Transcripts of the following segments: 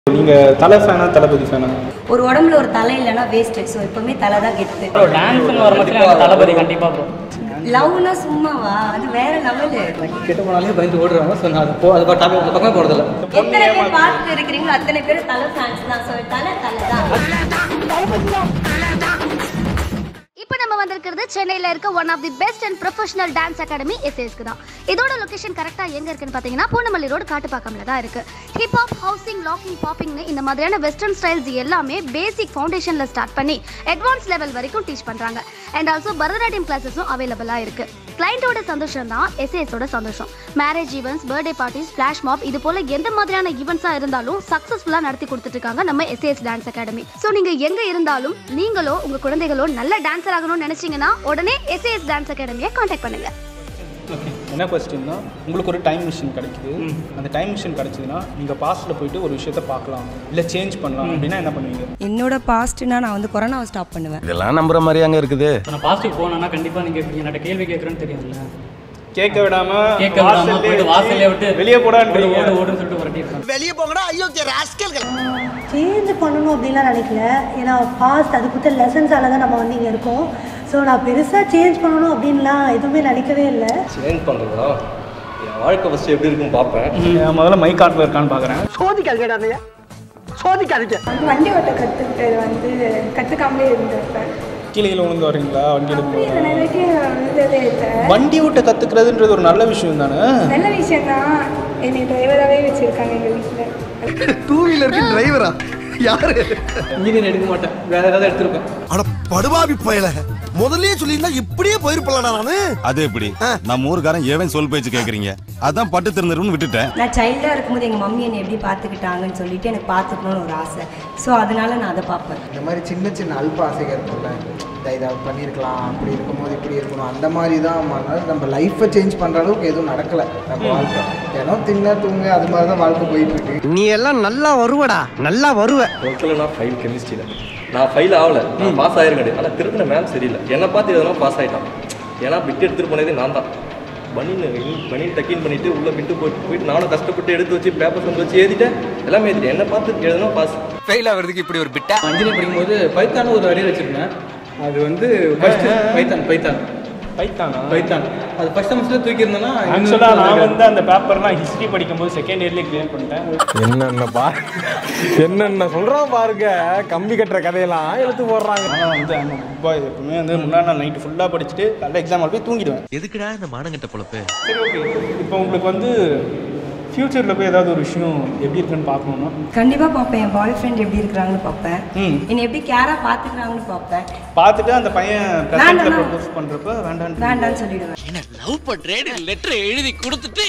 நீங்க தலை ஃபேனா தளபதி ஃபேனா ஒரு உடம்புல ஒரு தலை இல்லைன்னா வேஸ்ட் ஸோ எப்பவுமே தலை தான் கெத்து ப்ரோ டான்ஸ்னு வர மட்டும் எனக்கு தளபதி கண்டிப்பாக ப்ரோ லவ்னா சும்மாவா அது வேற லெவலு கெட்ட போனாலே பயந்து ஓடுறாங்க ஸோ நான் அது போ அது டாபிக் அந்த பக்கமே போகிறதில்ல எத்தனை பேர் பார்த்து இருக்கிறீங்களோ அத்தனை பேர் தலை ஃபேன்ஸ் தான் ஸோ தலை தலை தான் இப்போ நம்ம வந்திருக்கிறது சென்னையில் இருக்க one of the best and professional dance academy எஸ்ஏஸ்க்கு தான் இதோட லொகேஷன் கரெக்டாக எங்கே இருக்குன்னு பார்த்தீங்கன்னா பூனமல்லி ரோடு காட்டுப்பாக்கம்ல தான் இருக்கு ஹிப் ஹாப் ஹவுசிங் லாக்கிங் பாப்பிங்னு இந்த மாதிரியான வெஸ்டர்ன் ஸ்டைல்ஸ் எல்லாமே பேசிக் ஃபவுண்டேஷனில் ஸ்டார்ட் பண்ணி அட்வான்ஸ் லெவல் வரைக்கும் டீச் பண்ணுறாங்க அண்ட் ஆல்சோ பரதநாட்டியம் கிளாஸஸும் அவைலபிளாக இருக்கு கிளைண்டோட சந்தோஷம் தான் எஸ்ஏஸோட சந்தோஷம் marriage events birthday parties flash mob இது போல எந்த மாதிரியான ஈவெண்ட்ஸாக இருந்தாலும் சக்ஸஸ்ஃபுல்லாக நடத்தி கொடுத்துட்டு இருக்காங்க நம்ம எஸ்ஏஎஸ் டான்ஸ் அகாடமி ஸோ நீங்கள் எங்கே இருந்தாலும் நீங்களோ உங்கள் குழந்தைகளோ நல்ல டான்ஸர் ஆகணும்னு நினைச்சீங்கன்னா உடனே எஸ்ஏஎஸ் டான்ஸ் அகாடமியை காண்டாக்ட் பண்ணுங்க ஓகே என்ன கொஸ்டின்னா உங்களுக்கு ஒரு டைம் மிஷின் கிடைக்குது அந்த டைம் மிஷின் கிடைச்சதுன்னா நீங்க பாஸ்ட்ல போயிட்டு ஒரு விஷயத்த பார்க்கலாம் இல்ல சேஞ்ச் பண்ணலாம் அப்படின்னா என்ன பண்ணுவீங்க என்னோட பாஸ்ட்னா நான் வந்து கொரோனாவை ஸ்டாப் பண்ணுவேன் இதெல்லாம் நம்புற மாதிரி அங்க இருக்குது இப்போ நான் பாசிட்டிவ் போனேன்னா கண்டிப்பாக நீங்கள் என்கிட்ட கேள்வி கேட்குறேன்னு தெரியும்ல கேட்க விடாம கேட்க விடாம போயிட்டு வாசல்லே விட்டு வெளியே போடான்றீங்க ஓடு ஓடுன்னு சொல்லிட்டு வரட்டிருக்கேன் சேஞ்ச் பண்ணணும் அப்படின்லாம் நினைக்கல ஏன்னா பாஸ்ட் அது கொடுத்த லெசன்ஸால தான் நம்ம வந்து இங்கே இருக்கோம் ஸோ நான் பெருசாக சேஞ்ச் பண்ணணும் அப்படின்லாம் எதுவுமே நினைக்கவே இல்லை சேஞ்ச் பண்ணுறதா என் வாழ்க்கை ஃபஸ்ட்டு எப்படி இருக்குன்னு பார்ப்பேன் நான் முதல்ல மைக் ஆட்ல இருக்கான்னு பாக்குறேன் சோதிக்காதீங்க சோதிக்காதீங்க வண்டி ஓட்ட கற்றுக்கிட்டது வந்து கற்றுக்காமலே இருந்திருப்பேன் கீழே கீழே விழுந்து வரீங்களா வண்டி அப்படி எடுக்கும் இந்த நிலைக்கு வந்ததே இல்லை வண்டி ஓட்ட கத்துக்கிறதுன்றது ஒரு நல்ல விஷயம் தானே நல்ல விஷயம் தான் என்னை டிரைவராகவே வச்சுருக்காங்க எங்கள் வீட்டில் டூ வீலருக்கு டிரைவரா யாரு இன்ஜினியர் எடுக்க மாட்டேன் வேற ஏதாவது எடுத்திருப்பேன் அட படுபாவி பயல முதல்லயே சொல்லியிருந்தா இப்படியே போயிருப்பலடா நானு அது எப்படி நம்ம ஊருக்காரன் ஏவன் சொல் பேச்சு கேக்குறீங்க அதான் பட்டு திருந்தரும்னு விட்டுட்டேன் நான் சைல்டாக இருக்கும்போது எங்கள் மம்மி என்னை எப்படி பார்த்துக்கிட்டாங்கன்னு சொல்லிட்டு எனக்கு பார்த்துக்கணும்னு ஒரு ஆசை ஸோ அதனால நான் அதை பார்ப்பேன் இந்த மாதிரி சின்ன சின்ன அல்ப ஆசைகள் இருக்கும்ல இந்த இதை பண்ணியிருக்கலாம் அப்படி இருக்கும்போது இப்படி இருக்கணும் அந்த மாதிரி தான் ம- நம்ம லைஃப்பை சேஞ்ச் பண்ணுற அளவுக்கு எதுவும் நடக்கலை நம்ம வாழ்க்கை ஏன்னா தின்ன தூங்க அது மாதிரி தான் வாழ்க்கை போயிட்டு இருக்கு நீ எல்லாம் நல்லா வருவடா நல்லா வருவ டுவெல்த்தில் நான் ஃபைல் கெமிஸ்ட்ரியில் நான் ஃபைல் ஆகலை நான் பாஸ் ஆயிருக்கேன் ஆனால் திருப்பின மேம் சரியில்லை என்னை பார்த்து எதனா பாஸ் ஆகிட்டான் ஏன்னா பிட்டு எடுத்துகிட்டு போனதே நான் தான் பனின்னு பனின்னு டக்கின் பண்ணிட்டு உள்ளே பிட்டு போயிட்டு போயிட்டு நானும் கஷ்டப்பட்டு எடுத்து வச்சு பேப்பர்ஸ் வந்து வச்சு எழுதிட்டேன் எல்லாமே எழுதிட்டேன் என்னை பார்த்து எழுதுனா பாஸ் ஃபெயில் ஆகிறதுக்கு இப்படி ஒரு பிட்டா இன்ஜினியர் படிக்கும்போது பைத்தான ஒரு அரியர் வச்சிருந்தேன் அது வந்து ஃபர்ஸ்ட் பைத்தான் பைத்தான் பைத்தானா பைத்தான் அது ஃபர்ஸ்ட் செமஸ்டர் தூக்கி இருந்தேன்னா ஆக்சுவலா நான் வந்து அந்த பேப்பர்லாம் ஹிஸ்டரி படிக்கும்போது செகண்ட் இயர்லேயே கிளியர் பண்ணிட்டேன் என்னென்ன பா என்னென்ன சொல்றான் பாருங்க கம்பி கட்டுற கதையெல்லாம் எடுத்து போடுறாங்க ஆனால் வந்து அந்த புக் பாய் எப்பவுமே வந்து முன்னாடி நாள் நைட்டு ஃபுல்லாக படிச்சுட்டு நல்ல எக்ஸாம் போய் தூங்கிடுவேன் எதுக்குடா இந்த மானங்கட்ட பொழப்பு சரி ஓகே இப்போ உங்களுக்கு வந்து ஃப்யூச்சரில் போய் ஏதாவது ஒரு விஷயம் எப்படி இருக்குன்னு பார்க்கணும்னா கண்டிப்பாக பார்ப்பேன் என் பாய் ஃப்ரெண்ட் எப்படி இருக்கிறாங்கன்னு பார்ப்பேன் ம். என்னை எப்படி கேராக பார்த்துக்கிறாங்கன்னு பார்ப்பேன் பார்த்துட்டு அந்த பையன் ப்ரெசென்ட்டில் வேண்டாம். ப்ரப்போஸ் பண்ணுறப்ப வேண்டான்னு வேண்டான்னு சொல்லிடுவேன் என்ன லவ் பண்றேன்னு லெட்டர் எழுதி கொடுத்துட்டு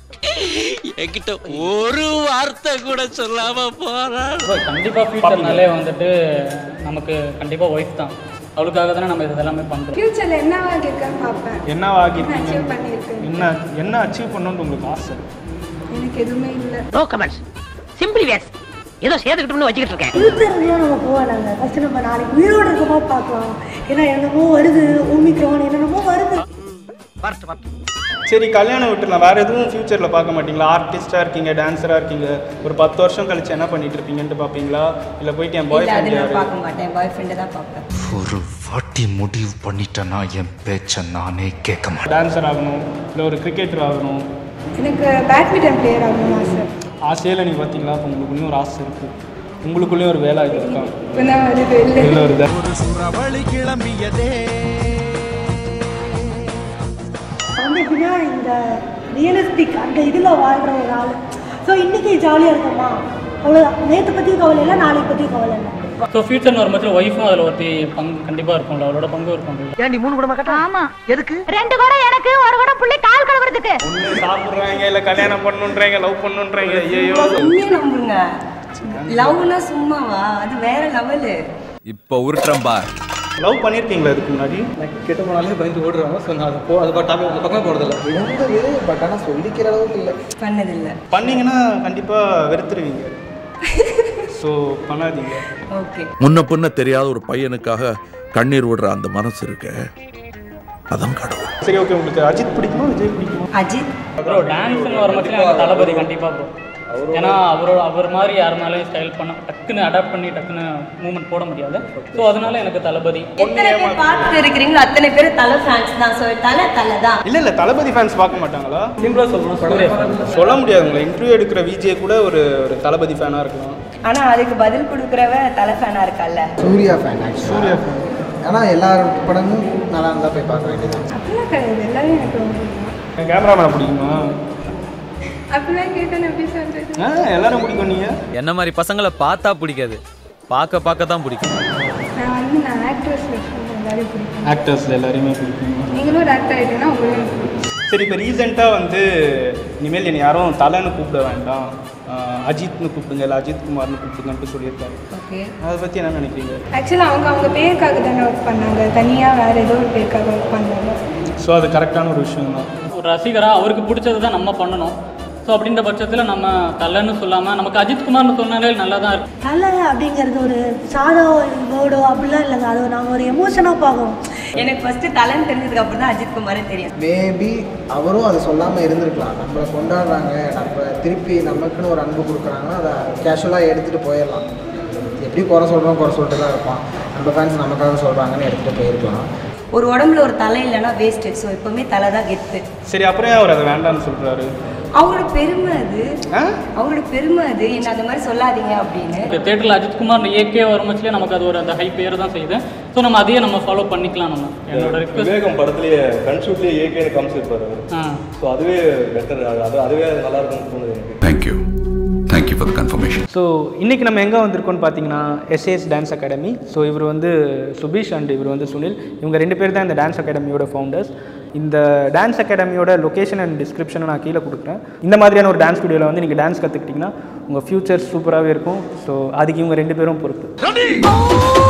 என்கிட்ட ஒரு வார்த்தை கூட சொல்லாம போறான் ப்ரோ கண்டிப்பாக ஃபியூச்சர்னாலே வந்துட்டு நமக்கு கண்டிப்பாக ஒய்ஃப் தான் அவளுக்காக தானே நம்ம இது எல்லாமே பண்ணுறோம் ஃப்யூச்சரில் என்னவா இருக்கேன்னு பார்ப்பேன் என்ன என்ன ஆகிருக்கீங்க அச்சீவ் பண்ணியிருக்கேன் என்ன என்ன அச்சீவ் பண்ணணும்னு உங்களுக்கு ஆசை எனக்கு எதுவுமே இல்லை நோ கமெண்ட்ஸ் சிம்பிளி வேஸ் ஏதோ சேர்த்துக்கிட்டோம்னு வச்சுக்கிட்டு இருக்கேன் ஃபியூச்சர்லையும் நம்ம போகலாங்க ஃபஸ்ட்டு நம்ம நாளைக்கு உயிரோடு இருக்கமா பார்க்கலாம் ஏன்னா என்னென்னமோ வருது ஓமிக்ரோன் என்னென்னமோ வருது பார்த்து பார்த்து சரி கல்யாணம் விட்டுலாம் வேற எதுவும் ஃபியூச்சரில் பார்க்க மாட்டீங்களா ஆர்டிஸ்டாக இருக்கீங்க டான்ஸராக இருக்கீங்க ஒரு பத்து வருஷம் கழிச்சு என்ன பண்ணிட்டு இருப்பீங்கன்ட்டு பார்ப்பீங்களா இல்லை போயிட்டு என் பாய் இல்லை அது ஃப்ரெண்ட் நான் யாரு பார்க்க மாட்டேன் பாய் ஃப்ரெண்டை தான் பார்ப்பேன் ஒரு வாட்டி முடிவு பண்ணிட்டேன்னா என் பேச்ச நானே கேட்க மாட்டேன் டான்ஸர் ஆகணும் இல்லை ஒரு கிரிக்கெட்டர் ஆகணும் எனக்கு பேட்மிண்டன் பிளேயர் ஆகணும்னு ஆசை ஆசையில் நீங்கள் பார்த்தீங்களா இப்போ உங்களுக்குள்ளேயும் ஒரு ஆசை இருக்குது உங்களுக்குள்ளேயும் ஒரு வேலை இது இருக்கா இப்போ தான் வருது இல்லை இல்லை ஒரு த- வந்து எப்படின்னா இந்த ரியலிஸ்டிக் அந்த இதில் வாழ்கிற ஒரு ஆள் ஸோ இன்னைக்கு ஜாலியாக இருக்கோமா அவ்வளோதான் நேற்று பற்றி கவலை இல்லை நாளைக்கு பற்றி கவலை இல்லை ஸோ ஃபியூச்சர்னு வரும்போது ஒய்ஃபும் அதில் ஒருத்தி பங்கு கண்டிப்பாக இருக்கும்ல அவளோட பங்கு இருக்கும்ல ஏன்டி மூணு குடமா கட்ட ஆமா எதுக்கு ரெண்டு கூட எனக்கு ஒரு கூட புள்ளி கால் கழுவுறதுக்கு ஒண்ணு சாப்பிட்றாங்க இல்லை கல்யாணம் பண்ணுன்றாங்க லவ் பண்ணுன்றாங்க ஐயோ உண்மையை நம்புங்க லவ்னா சும்மாவா அது வேற லெவலு இப்ப உருட்டுறேன் பார் லவ் பண்ணியிருக்கீங்களா இதுக்கு முன்னாடி நான் கெட்ட போனாலே பயந்து ஓடுறாங்க ஸோ நான் அது போ அது டாபிக் அந்த பக்கமே போகிறதில்ல இருந்தது பட் ஆனால் சொல்லிக்கிற அளவுக்கு இல்லை பண்ணதில்லை பண்ணீங்கன்னா கண்டிப்பாக வெறுத்துருவீங்க ஸோ பண்ணாதீங்க ஓகே முன்ன பின்ன தெரியாத ஒரு பையனுக்காக கண்ணீர் விடுற அந்த மனசு இருக்க அதான் கடவுள் சரி ஓகே உங்களுக்கு அஜித் பிடிக்குமா விஜய் பிடிக்குமா அஜித் ப்ரோ டான்ஸ்னு வர மட்டும் எனக்கு தளபதி கண்டிப்பாக ப்ரோ ஏன்னா அவரோட அவர் மாதிரி யார் மேலேயும் ஸ்டைல் பண்ண டக்குன்னு அடாப்ட் பண்ணி டக்குன்னு மூவ்மெண்ட் போட முடியாது ஸோ அதனால எனக்கு தளபதி எத்தனை பேர் பார்த்துட்டு இருக்கிறீங்களோ அத்தனை பேர் தலை ஃபேன்ஸ் தான் ஸோ தலை தலை தான் இல்ல இல்ல தளபதி ஃபேன்ஸ் பார்க்க மாட்டாங்களா சிம்பிளாக சொல்லணும் சூர்யா fan. சொல்ல முடியாது உங்களை இன்டர்வியூ எடுக்கிற விஜே கூட ஒரு ஒரு தளபதி ஃபேனா இருக்கலாம் ஆனா அதுக்கு பதில் கொடுக்குறவ தலை ஃபேனா இருக்கால்ல சூர்யா ஃபேன் சூர்யா ஃபேன் ஆனால் எல்லா படமும் நல்லா இருந்தால் போய் பார்க்க வேண்டியது அப்படிலாம் கிடையாது எல்லாரும் எனக்கு ரொம்ப பிடிக்கும் கேமராமேன் பிடிக்குமா அப்படிலாம் கேட்டேன் எப்படி சொல்றது ஆ எல்லாரும் பிடிக்கும் நீங்க என்ன மாதிரி பசங்களை பார்த்தா பிடிக்காது பார்க்க பார்க்க தான் பிடிக்கும் நான் வந்து நான் ஆக்ட்ரஸ் எல்லாரையும் பிடிக்கும் ஆக்டர்ஸ்ல எல்லாரையுமே பிடிக்கும் நீங்களும் ஒரு ஆக்டர் ஆகிட்டீங்கன்னா உங்களுக்கு எனக்கு பிடிக்கும் சரி இப்போ ரீசெண்டாக வந்து இனிமேல் என்னை யாரும் தலைன்னு கூப்பிட வேண்டாம் ஆஹ் அஜித்னு கூப்பிடுங்க இல்லை அஜித் குமார்னு கூப்பிடுங்கன்ட்டு சொல்லியிருக்காரு ஓகே அதை பற்றி என்ன நினைக்கிறீங்க ஆக்சுவலாக அவங்க அவங்க பேருக்காக தானே ஒர்க் பண்ணாங்க தனியாக வேறு ஏதோ ஒரு பேருக்காக ஒர்க் பண்ணாங்க ஸோ அது கரெக்டான ஒரு விஷயம் தான் ஒரு ரசிகராக அவருக்கு பிடிச்சது தான் நம்ம பண்ணணும் ஸோ அப்படின்ற பட்சத்தில் நம்ம தலைன்னு சொல்லாமல் நமக்கு அஜித் குமார்னு சொன்னாலே நல்லா தான் இருக்கும் தலை அப்படிங்கிறது ஒரு சாதா வேர்டோ அப்படிலாம் இல்லைங்க அது நாங்கள் ஒரு எமோஷனாக பார்க்குறோம் எனக்கு ஃபர்ஸ்ட் தலைன்னு தெரிஞ்சதுக்கு அப்புறம் தான் அஜித் குமாரே தெரியும் மேபி அவரும் அதை சொல்லாமல் இருந்திருக்கலாம் நம்மளை கொண்டாடுறாங்க நம்ம திருப்பி நமக்குன்னு ஒரு அன்பு கொடுக்குறாங்கன்னா அதை கேஷுவலாக எடுத்துகிட்டு போயிடலாம் எப்படி குறை சொல்கிறோம் குறை சொல்லிட்டு தான் இருப்பான் நம்ம ஃபேன்ஸ் நமக்காக சொல்கிறாங்கன்னு எடுத்துகிட்டு போயிருக்கலாம் ஒரு உடம்புல ஒரு தலை இல்லைன்னா வேஸ்ட்டு ஸோ எப்பவுமே தலை தான் கெத்து சரி அப்புறம் ஏன் அவர் அதை வேண்டாம்னு சொல்கிறாரு அவரோட பெருமை அது அவரோட பெருமை அது என்ன அந்த மாதிரி சொல்லாதீங்க அப்படின்னு தேட்டரில் அஜித் குமார் ஏகே வரும்போதுலேயே நமக்கு அது ஒரு அந்த ஹை பேர் தான் செய்யுது ஸோ நம்ம அதையே நம்ம ஃபாலோ பண்ணிக்கலாம் நம்ம என்னோட ரிக்வெஸ்ட் விவேகம் படத்துலயே கன்ஷூட்லயே ஏகேன்னு காமிச்சிருப்பாரு ஆ ஸோ அதுவே பெட்டர் அது அதுவே நல்லா இருக்கும்னு தோணுது எனக்கு thank you thank you for the confirmation so இன்றைக்கி நம்ம எங்கே வந்திருக்கோம்னு பார்த்தீங்கன்னா எஸ்ஏஎஸ் டான்ஸ் அகாடமி ஸோ இவர் வந்து சுபீஷ் அண்ட் இவர் வந்து சுனில் இவங்க ரெண்டு பேர் தான் இந்த டான்ஸ் அகாடமியோட ஃபவுண்டர்ஸ் இந்த டான்ஸ் அகாடமியோட லொகேஷன் அண்ட் டிஸ்கிரிப்ஷனை நான் கீழே கொடுக்குறேன் இந்த மாதிரியான ஒரு டான்ஸ் ஸ்டுடியோவில் வந்து நீங்கள் டான்ஸ் கற்றுக்கிட்டிங்கன்னா உங்கள் ஃப்யூச்சர் சூப்பராகவே இருக்கும் ஸோ அதுக்கு இவங்க ரெண்டு பேரும் பொறுப்பு